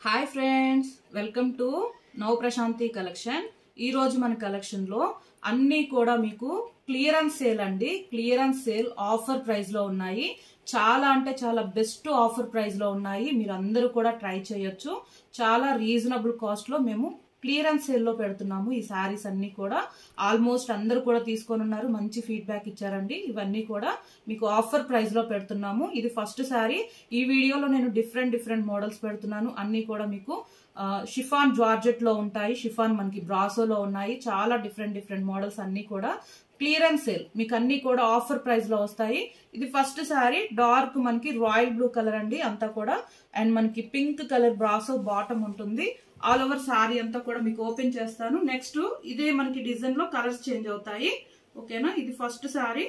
hi friends welcome to నవ Prashanti collection ఈ రోజు మన కలెక్షన్ లో అన్ని కూడా మీకు క్లియరెన్స్ సేల్ అండి క్లియరెన్స్ సేల్ ఆఫర్ ప్రైస్ లో ఉన్నాయి చాలా అంటే చాలా బెస్ట్ ఆఫర్ ప్రైస్ లో ఉన్నాయి మీరు అందరూ కూడా ట్రై చేయొచ్చు చాలా రీజనబుల్ కాస్ట్ లో మేము క్లియరెన్స్ సేల్ లో పెడుతున్నాము ఈ శారీస్ అన్ని కూడా ఆల్మోస్ట్ అందరూ కూడా తీసుకొని ఉన్నారు మంచి ఫీడ్బ్యాక్ ఇచ్చారండి ఇవన్నీ కూడా మీకు ఆఫర్ ప్రైస్ లో పెడుతున్నాము ఇది ఫస్ట్ శారీ ఈ వీడియోలో నేను డిఫరెంట్ డిఫరెంట్ మోడల్స్ పెడుతున్నాను అన్ని కూడా మీకు ఆ, షిఫాన్ జార్జెట్ లో ఉంటాయి షిఫాన్ మనకి బ్రాసోలో ఉన్నాయి చాలా డిఫరెంట్ డిఫరెంట్ మోడల్స్ అన్ని కూడా క్లియరెన్స్ సేల్ మీకు అన్ని కూడా ఆఫర్ ప్రైస్ లో వస్తాయి ఇది ఫస్ట్ శారీ డార్క్ మనకి రాయల్ బ్లూ కలర్ అండి అంతా కూడా అండ్ మనకి పింక్ కలర్ బ్రాసో బాటమ్ ఉంటుంది ఆల్ ఓవర్ శారీ అంతా కూడా మీకు ఓపెన్ చేస్తాను నెక్స్ట్ ఇదే మనకి డిజైన్ లో కలర్స్ చేంజ్ అవుతాయి ఓకేనా ఇది first sari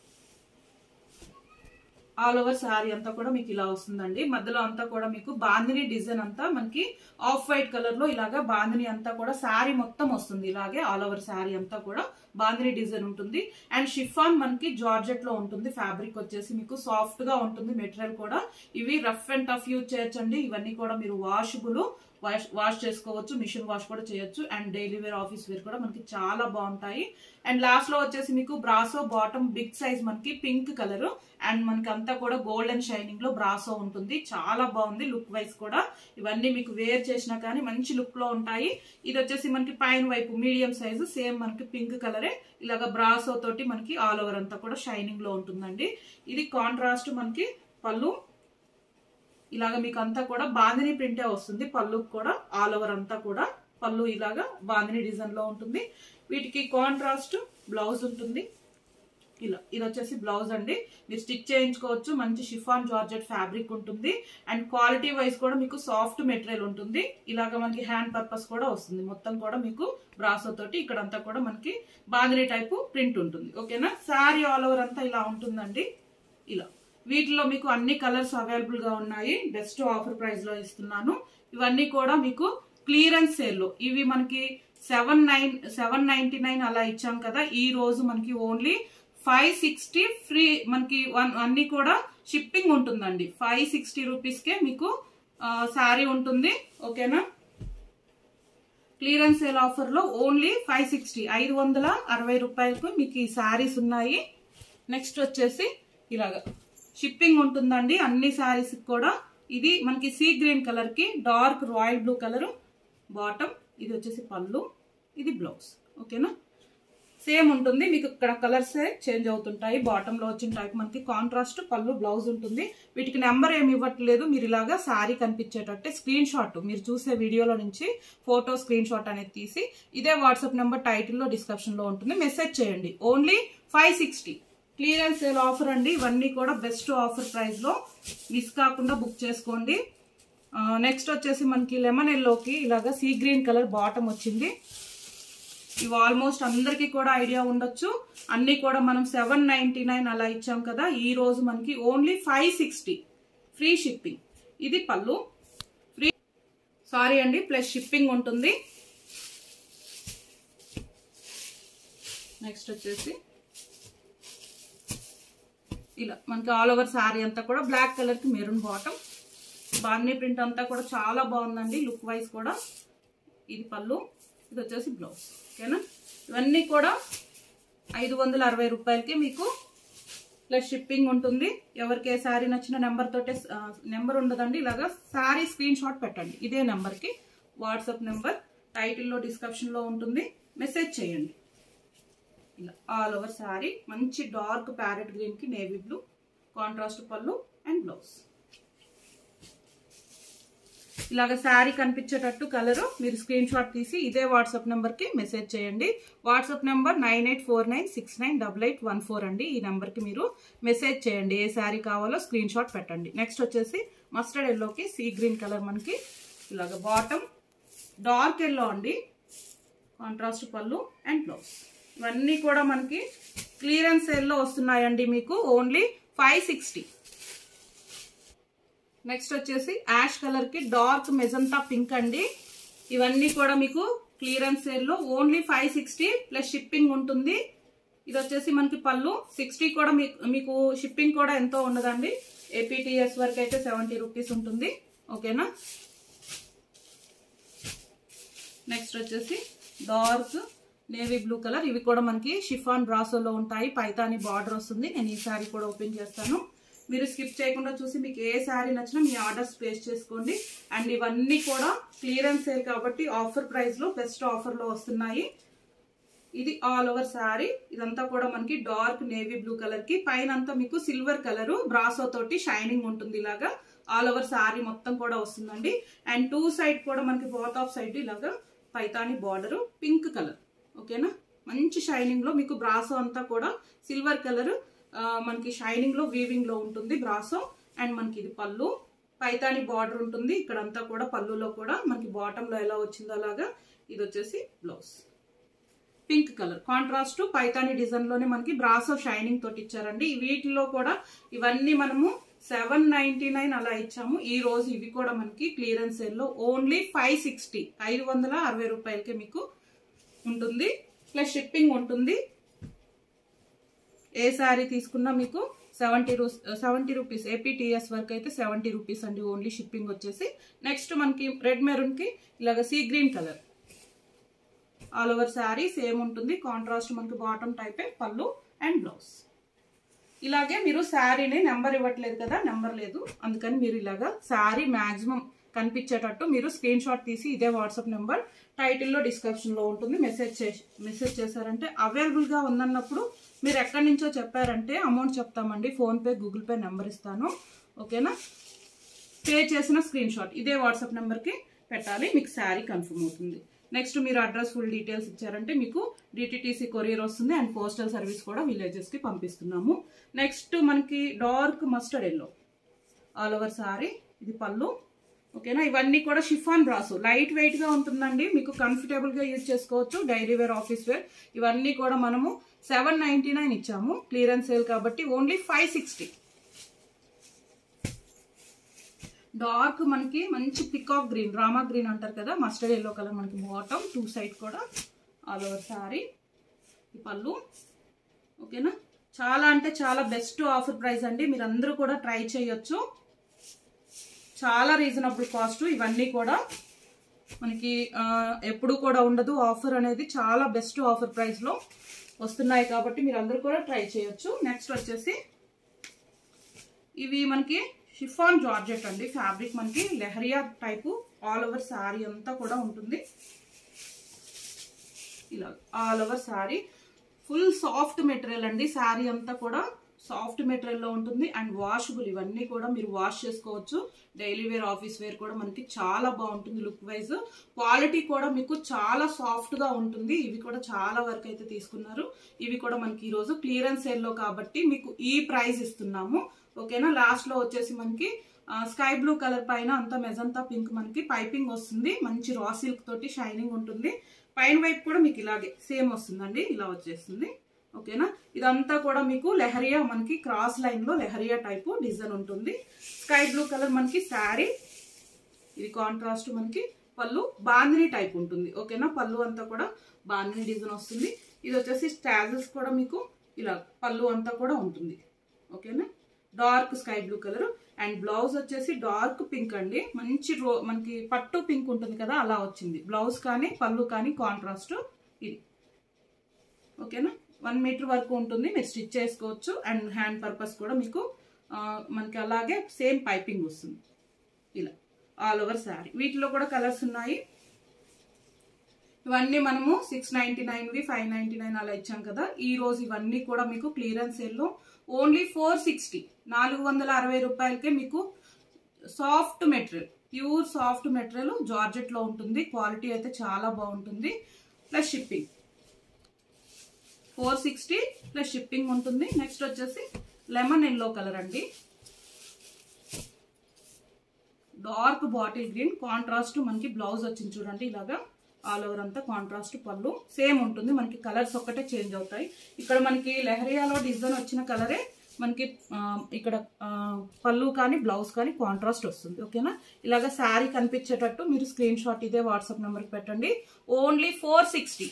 all over sari అంతా కూడా మీకు ఇలా వస్తుందండి మధ్యలో అంతా కూడా మీకు బాందిని డిజైన్ అంతా మనకి ఆఫ్ వైట్ కలర్ లో ఇలాగా బాందిని అంతా కూడా శారీ మొత్తం వస్తుంది ఇలాగే ఆల్ ఓవర్ శారీ అంతా కూడా బాందిని డిజైన్ ఉంటుంది అండ్ షిఫాన్ మనకి జార్జెట్ లో ఉంటుంది ఫ్యాబ్రిక్ వచ్చేసి మీకు సాఫ్ట్ గా ఉంటుంది మెటీరియల్ కూడా ఇవి రఫ్ అండ్ టఫ్ యూజ్ చేయొచ్చండి ఇవన్నీ కూడా మీరు వాషబుల్ వాష్ వాష్ చేసుకోవచ్చు మిషన్ వాష్ కూడా చేయొచ్చు and daily wear office wear కూడా మనకి చాలా బాగుంటాయి అండ్ లాస్ట్ లో వచ్చేసి మీకు బ్రాసో బాటమ్ బిగ్ సైజ్ మనకి పింక్ కలర్ అండ్ మనకి అంతా కూడా గోల్డ్ అండ్ షైనింగ్ లో బ్రాసో ఉంటుంది చాలా బాగుంది లుక్ వైజ్ కూడా ఇవన్నీ మీకు వేర్ చేసినా కానీ మంచి లుక్ లో ఉంటాయి ఇది వచ్చేసి మనకి పైన వైపు మీడియం సైజు సేమ్ మనకి పింక్ కలరే ఇలాగ బ్రాసో తోటి మనకి ఆల్ ఓవర్ అంతా కూడా షైనింగ్ లో ఉంటుందండి ఇది కాంట్రాస్ట్ మనకి పళ్ళు ఇలాగ మీకు అంతా కూడా బాందిని ప్రింటే వస్తుంది పళ్ళు కూడా ఆల్ ఓవర్ అంతా కూడా పళ్ళు ఇలాగా బాందిని డిజైన్ లో ఉంటుంది వీటికి కాంట్రాస్ట్ బ్లౌజ్ ఉంటుంది ఇలా ఇది వచ్చేసి బ్లౌజ్ అండి మీరు స్టిచ్ చేయించుకోవచ్చు మంచి షిఫాన్ జార్జెట్ ఫ్యాబ్రిక్ ఉంటుంది అండ్ క్వాలిటీ వైజ్ కూడా మీకు సాఫ్ట్ మెటీరియల్ ఉంటుంది ఇలాగ మనకి హ్యాండ్ పర్పస్ కూడా వస్తుంది మొత్తం కూడా మీకు బ్రాసో తోటి ఇక్కడ అంతా కూడా మనకి బాందిని టైపు ప్రింట్ ఉంటుంది ఓకేనా శారీ ఆల్ ఓవర్ అంతా ఇలా ఉంటుందండి ఇలా వీటిలో మీకు అన్ని కలర్స్ అవైలబుల్ గా ఉన్నాయి బెస్ట్ ఆఫర్ ప్రైస్ లో ఇస్తున్నాను ఇవన్నీ కూడా మీకు క్లియరెన్స్ సేల్ లో ఇవి మనకి seven nine seven ninety nine అలా ఇచ్చాం కదా ఈ రోజు మనకి ఓన్లీ ఫైవ్ సిక్స్టీ ఫ్రీ మనకి వన్ అన్ని కూడా షిప్పింగ్ ఉంటుందండి ఫైవ్ సిక్స్టీ రూపీస్ కే మీకు శారీ ఉంటుంది ఓకేనా క్లియరెన్స్ సేల్ ఆఫర్ లో ఓన్లీ ఫైవ్ సిక్స్టీ ఐదు వందల అరవై రూపాయలకు మీకు ఈ శారీస్ ఉన్నాయి నెక్స్ట్ వచ్చేసి ఇలాగా షిప్పింగ్ ఉంటుందండి అన్ని శారీస్ కూడా ఇది మనకి సీ గ్రీన్ కలర్ కి dark royal blue colour bottom ఇది వచ్చేసి పళ్ళు ఇది బ్లౌజ్ ఓకేనా సేమ్ ఉంటుంది మీకు ఇక్కడ కలర్స్ చేంజ్ అవుతుంటాయి బాటమ్ లో వచ్చిన టైప్ మనకి కాంట్రాస్ట్ పళ్ళు బ్లౌజ్ ఉంటుంది వీటికి నెంబర్ ఏమి ఇవ్వట్లేదు మీరు ఇలాగా శారీ కనిపించేటట్టే స్క్రీన్ షాట్ మీరు చూసే వీడియోలో నుంచి ఫోటో స్క్రీన్ షాట్ అనేది తీసి ఇదే వాట్సాప్ నెంబర్ టైటిల్లో డిస్క్రిప్షన్ లో ఉంటుంది మెసేజ్ చేయండి only five sixty clearance sale offer అండి ఇవన్నీ కూడా బెస్ట్ ఆఫర్ ప్రైస్ లో మిస్ కాకుండా బుక్ చేసుకోండి నెక్స్ట్ వచ్చేసి మనకి లెమన్ ఎల్లోకి ఇలాగా సీ గ్రీన్ కలర్ బాటమ్ వచ్చింది ఇవి ఆల్మోస్ట్ అందరికీ కూడా ఐడియా ఉండొచ్చు అన్ని కూడా మనం సెవెన్ నైన్టీ నైన్ అలా ఇచ్చాం కదా ఈ రోజు మనకి only five sixty free shipping ఇది పళ్ళు ఫ్రీ సారీ అండి ప్లస్ షిప్పింగ్ ఉంటుంది నెక్స్ట్ వచ్చేసి ఇలా మనకి ఆల్ ఓవర్ శారీ అంతా కూడా బ్లాక్ కలర్ కి మెరూన్ బాటమ్ బాందీ ప్రింట్ అంతా కూడా చాలా బాగుందండి లుక్ వైజ్ కూడా ఇది పళ్ళు ఇది వచ్చేసి బ్లౌజ్ ఓకేనా ఇవన్నీ కూడా ఐదు వందల అరవై రూపాయలకి మీకు ప్లస్ షిప్పింగ్ ఉంటుంది ఎవరికి ఏ శారీ నచ్చిన నెంబర్ తోటే నెంబర్ ఉండదండి ఇలాగా శారీ స్క్రీన్ షాట్ పెట్టండి ఇదే నెంబర్కి వాట్సాప్ నెంబర్ టైటిల్లో డిస్క్రిప్షన్లో ఉంటుంది మెసేజ్ చేయండి ఇలా ఆల్ ఓవర్ శారీ మంచి డార్క్ ప్యారెట్ గ్రీన్ కి నేవీ బ్లూ కాంట్రాస్ట్ పళ్ళు అండ్ బ్లౌజ్ ఇలాగ శారీ కనిపించేటట్టు కలర్ మీరు స్క్రీన్ షాట్ తీసి ఇదే వాట్సాప్ నెంబర్ కి మెసేజ్ చేయండి WhatsApp number nine eight four nine six nine double eight one four అండి ఈ నెంబర్ కి మీరు మెసేజ్ చేయండి ఏ శారీ కావాలో స్క్రీన్ షాట్ పెట్టండి నెక్స్ట్ వచ్చేసి మస్టర్డ్ ఎల్లోకి సీ గ్రీన్ కలర్ మనకి ఇలాగ బాటమ్ డార్క్ ఎల్లో అండి కాంట్రాస్ట్ పళ్ళు అండ్ బ్లౌజ్ ఇవన్నీ కూడా మనకి క్లియరెన్స్ సేల్లో వస్తున్నాయండి మీకు ఓన్లీ ఫైవ్ సిక్స్టీ నెక్స్ట్ వచ్చేసి యాష్ కలర్ కి డార్క్ మెజంతా పింక్ అండి ఇవన్నీ కూడా మీకు క్లియరెన్స్ సేల్లో only five sixty plus shipping ఉంటుంది ఇది వచ్చేసి మనకి పళ్ళు సిక్స్టీ కూడా మీకు మీకు షిప్పింగ్ కూడా ఎంతో ఉండదండి ఏపీటీఎస్ వరకు అయితే సెవెంటీ రూపీస్ ఉంటుంది ఓకేనా నెక్స్ట్ వచ్చేసి డార్క్ నేవీ బ్లూ కలర్ ఇవి కూడా మనకి షిఫాన్ బ్రాసోలో ఉంటాయి పైతాని బార్డర్ వస్తుంది నేను ఈ శారీ కూడా ఓపెన్ చేస్తాను మీరు స్కిప్ చేయకుండా చూసి మీకు ఏ శారీ నచ్చినా మీ ఆర్డర్స్ ప్లేస్ చేసుకోండి అండ్ ఇవన్నీ కూడా క్లియరెన్స్ సేల్ కాబట్టి ఆఫర్ ప్రైస్ లో బెస్ట్ ఆఫర్ లో వస్తున్నాయి ఇది ఆల్ ఓవర్ శారీ ఇదంతా కూడా మనకి డార్క్ నేవీ బ్లూ కలర్ కి పైన అంతా మీకు సిల్వర్ కలర్ బ్రాసో తోటి షైనింగ్ ఉంటుంది ఇలాగా ఆల్ ఓవర్ శారీ మొత్తం కూడా వస్తుందండి అండ్ టూ సైడ్ కూడా మనకి బోత్ ఆఫ్ సైడ్ ఇలాగా పైతాని బార్డర్ పింక్ కలర్ ఓకేనా మంచి షైనింగ్ లో మీకు బ్రాసో అంతా కూడా సిల్వర్ కలర్ మనకి షైనింగ్ లో వీవింగ్ లో ఉంటుంది బ్రాసో అండ్ మనకి ఇది పళ్ళు పైతాని బార్డర్ ఉంటుంది ఇక్కడంతా కూడా పళ్ళులో కూడా మనకి బాటమ్ లో ఎలా వచ్చిందో అలాగా ఇది వచ్చేసి blouse pink colour contrast Paithani design లోనే మనకి బ్రాసో షైనింగ్ తోటి ఇచ్చారండి వీటిలో కూడా ఇవన్నీ మనము సెవెన్ నైన్టీ నైన్ అలా ఇచ్చాము ఈ రోజు ఇవి కూడా మనకి క్లియరెన్స్ సేల్ లో ఓన్లీ ఫైవ్ సిక్స్టీ ఐదు వందల అరవై రూపాయలకే మీకు ఉంటుంది ప్లస్ షిప్పింగ్ ఉంటుంది ఏ శారీ తీసుకున్నా మీకు సెవెంటీ రూ సెవెంటీ రూపీస్ ఏపీటీఎస్ వరకు అయితే సెవెంటీ రూపీస్ అండి ఓన్లీ షిప్పింగ్ వచ్చేసి నెక్స్ట్ మనకి రెడ్ మెరూన్ కి ఇలాగ sea green colour all over sari same ఉంటుంది కాంట్రాస్ట్ మనకి బాటమ్ టైపే పళ్ళు అండ్ బ్లౌజ్ ఇలాగే మీరు శారీని నెంబర్ ఇవ్వట్లేదు కదా నెంబర్ లేదు అందుకని మీరు ఇలాగా శారీ మాక్సిమం కనిపించేటట్టు మీరు స్క్రీన్ షాట్ తీసి ఇదే వాట్సాప్ నెంబర్ టైటిల్లో డిస్క్రిప్షన్లో ఉంటుంది మెసేజ్ చేసి మెసేజ్ చేశారంటే అవైలబుల్గా ఉందన్నప్పుడు మీరు ఎక్కడి నుంచో చెప్పారంటే అమౌంట్ చెప్తామండి ఫోన్పే గూగుల్ పే నెంబర్ ఇస్తాను ఓకేనా పే చేసిన స్క్రీన్ షాట్ ఇదే వాట్సాప్ నెంబర్కి పెట్టాలి మీకు శారీ కన్ఫర్మ్ అవుతుంది నెక్స్ట్ మీరు అడ్రస్ ఫుల్ డీటెయిల్స్ ఇచ్చారంటే మీకు డిటిటీసీ కొరియర్ వస్తుంది అండ్ పోస్టల్ సర్వీస్ కూడా విలేజెస్కి పంపిస్తున్నాము నెక్స్ట్ మనకి dark mustard yellow all over sari ఇది పళ్ళు ఓకేనా ఇవన్నీ కూడా షిఫాన్ బ్రాసు లైట్ వెయిట్ గా ఉంటుందండి మీకు కంఫర్టబుల్ గా యూజ్ చేసుకోవచ్చు డైలీ వేర్ ఆఫీస్ వేర్ ఇవన్నీ కూడా మనము సెవెన్ నైన్టీ నైన్ ఇచ్చాము క్లియరెన్స్ సేల్ కాబట్టి ఓన్లీ ఫైవ్ సిక్స్టీ డార్క్ మనకి మంచి పికాక్ గ్రీన్ రామా గ్రీన్ అంటారు కదా మస్టర్డ్ ఎల్లో కలర్ మనకి బాటమ్ టూ సైడ్ కూడా ఆల్ ఓవర్ సారీ ఈ పళ్ళు ఓకేనా చాలా అంటే చాలా బెస్ట్ ఆఫర్ ప్రైస్ అండి మీరు అందరూ కూడా ట్రై చేయొచ్చు చాలా రీజనబుల్ కాస్ట్ ఇవన్నీ కూడా మనకి ఆ, ఎప్పుడు కూడా ఉండదు ఆఫర్ అనేది చాలా బెస్ట్ ఆఫర్ ప్రైస్ లో వస్తున్నాయి కాబట్టి మీరు అందరూ కూడా ట్రై చేయొచ్చు నెక్స్ట్ వచ్చేసి ఇవి మనకి షిఫాన్ జార్జెట్ అండి ఫ్యాబ్రిక్ మనకి lehariya type all over sari అంతా కూడా ఉంటుంది ఇలా all over sari full soft material అండి శారీ అంతా కూడా సాఫ్ట్ మెటీరియల్ లో ఉంటుంది అండ్ వాషబుల్ ఇవన్నీ కూడా మీరు వాష్ చేసుకోవచ్చు డైలీ వేర్ ఆఫీస్ వేర్ కూడా మనకి చాలా బాగుంటుంది లుక్ వైజ్ క్వాలిటీ కూడా మీకు చాలా సాఫ్ట్ గా ఉంటుంది ఇవి కూడా చాలా వరకు అయితే తీసుకున్నారు ఇవి కూడా మనకి ఈ రోజు క్లియరెన్స్ సేల్ లో కాబట్టి మీకు ఈ ప్రైస్ ఇస్తున్నాము ఓకేనా లాస్ట్ లో వచ్చేసి మనకి స్కై బ్లూ కలర్ పైన అంతా మెజంతా పింక్ మనకి పైపింగ్ వస్తుంది మంచి రా సిల్క్ తోటి షైనింగ్ ఉంటుంది పైన వైపు కూడా మీకు ఇలాగే సేమ్ వస్తుందండి ఇలా వచ్చేస్తుంది ఓకేనా ఇదంతా కూడా మీకు లెహరియా మనకి క్రాస్ లైన్ లో లెహరియా టైపు డిజైన్ ఉంటుంది స్కై బ్లూ కలర్ మనకి శారీ ఇది కాంట్రాస్ట్ మనకి పళ్ళు బాందిని టైప్ ఉంటుంది ఓకేనా పళ్ళు అంతా కూడా బాందిని డిజైన్ వస్తుంది ఇది వచ్చేసి స్టాజెస్ కూడా మీకు ఇలా పళ్ళు అంతా కూడా ఉంటుంది ఓకేనా dark sky blue colour and blouse వచ్చేసి డార్క్ పింక్ అండి మంచి రో మనకి పట్టు పింక్ ఉంటుంది కదా అలా వచ్చింది బ్లౌజ్ కానీ పళ్ళు కానీ కాంట్రాస్ట్ ఇది ఓకేనా వన్ మీటర్ వరకు ఉంటుంది మీరు స్టిచ్ చేసుకోవచ్చు అండ్ హ్యాండ్ పర్పస్ కూడా మీకు ఆ, మనకి అలాగే సేమ్ పైపింగ్ వస్తుంది ఇలా ఆల్ ఓవర్ శారీ వీటిలో కూడా కలర్స్ ఉన్నాయి ఇవన్నీ మనము సిక్స్ నైన్టీ నైన్వి ఫైవ్ నైన్టీ నైన్ అలా ఇచ్చాం కదా ఈ రోజు ఇవన్నీ కూడా మీకు క్లియరెన్స్ సేల్లో ఓన్లీ ఫోర్ సిక్స్టీ నాలుగు వందల అరవై రూపాయలకే మీకు soft material pure soft material georgette లో ఉంటుంది క్వాలిటీ అయితే చాలా బాగుంటుంది plus shipping four sixty plus shipping ఉంటుంది నెక్స్ట్ వచ్చేసి లెమన్ ఎల్లో కలర్ అండి డార్క్ బాటిల్ గ్రీన్ కాంట్రాస్ట్ మనకి బ్లౌజ్ వచ్చింది చూడండి ఇలాగా ఆల్ ఓవర్ అంతా కాంట్రాస్ట్ పళ్ళు సేమ్ ఉంటుంది మనకి కలర్స్ ఒక్కటే చేంజ్ అవుతాయి ఇక్కడ మనకి లెహరియాలో డిజైన్ వచ్చిన కలరే మనకి ఆ, ఇక్కడ ఆ, పళ్ళు కానీ బ్లౌజ్ కానీ కాంట్రాస్ట్ వస్తుంది ఓకేనా ఇలాగ శారీ కనిపించేటట్టు మీరు స్క్రీన్ షాట్ ఇదే వాట్సాప్ నెంబర్కి పెట్టండి ఓన్లీ ఫోర్ సిక్స్టీ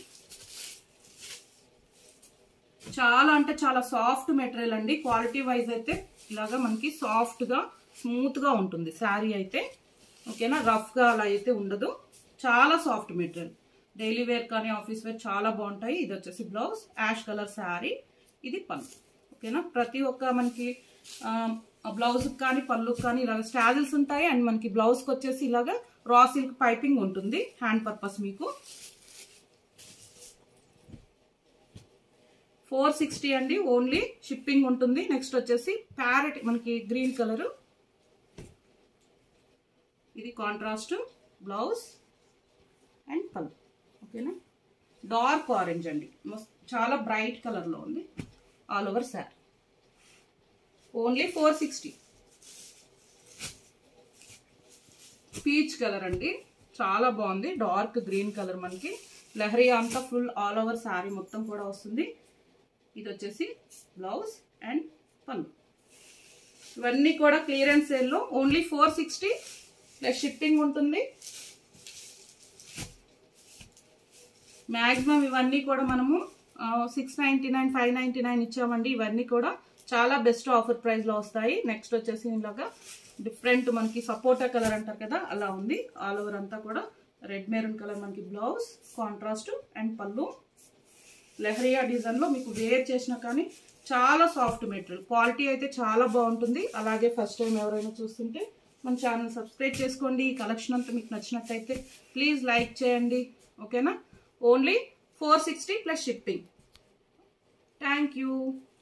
చాలా అంటే చాలా సాఫ్ట్ మెటీరియల్ అండి క్వాలిటీ వైజ్ అయితే ఇలాగా మనకి సాఫ్ట్ గా స్మూత్ గా ఉంటుంది శారీ అయితే ఓకేనా రఫ్ గా అలా అయితే ఉండదు చాలా సాఫ్ట్ మెటీరియల్ డైలీ వేర్ కానీ ఆఫీస్ వేర్ చాలా బాగుంటాయి ఇది వచ్చేసి బ్లౌజ్ యాష్ కలర్ శారీ ఇది పళ్ళు ఓకేనా ప్రతి ఒక్క మనకి బ్లౌజ్ కానీ పళ్ళు కానీ ఇలాగ స్టాజిల్స్ ఉంటాయి అండ్ మనకి బ్లౌజ్కి వచ్చేసి ఇలాగా రా సిల్క్ పైపింగ్ ఉంటుంది హ్యాండ్ పర్పస్ మీకు ఫోర్ సిక్స్టీ అండి ఓన్లీ షిప్పింగ్ ఉంటుంది నెక్స్ట్ వచ్చేసి ప్యారెట్ మనకి గ్రీన్ కలర్ ఇది కాంట్రాస్ట్ బ్లౌజ్ అండ్ పళ్ళు ఓకేనా డార్క్ ఆరెంజ్ అండి మస్త్- చాలా బ్రైట్ కలర్లో ఉంది all over sari only four sixty peach colour అండి చాలా బాగుంది డార్క్ గ్రీన్ కలర్ మనకి లహరి అంతా ఫుల్ ఆల్ ఓవర్ శారీ మొత్తం కూడా వస్తుంది ఇది వచ్చేసి బ్లౌజ్ అండ్ పళ్ళు ఇవన్నీ కూడా క్లియరెన్స్ సేల్లో only four sixty plus shipping ఉంటుంది మ్యాక్సిమం ఇవన్నీ కూడా మనము six ninety nine five ninety nine ఇచ్చామండి ఇవన్నీ కూడా చాలా బెస్ట్ ఆఫర్ ప్రైస్లో వస్తాయి నెక్స్ట్ వచ్చేసి ఇలాగా డిఫరెంట్ మనకి సపోటా కలర్ అంటారు కదా అలా ఉంది ఆల్ ఓవర్ అంతా కూడా రెడ్ మెరూన్ కలర్ మనకి బ్లౌజ్ కాంట్రాస్ట్ అండ్ పళ్ళు లెహరియా డిజైన్లో మీకు వేర్ చేసినా కానీ చాలా సాఫ్ట్ మెటీరియల్ క్వాలిటీ అయితే చాలా బాగుంటుంది అలాగే ఫస్ట్ టైం ఎవరైనా చూస్తుంటే మన ఛానల్ సబ్స్క్రైబ్ చేసుకోండి ఈ కలెక్షన్ అంతా మీకు నచ్చినట్టయితే ప్లీజ్ లైక్ చేయండి ఓకేనా only four sixty plus shipping thank you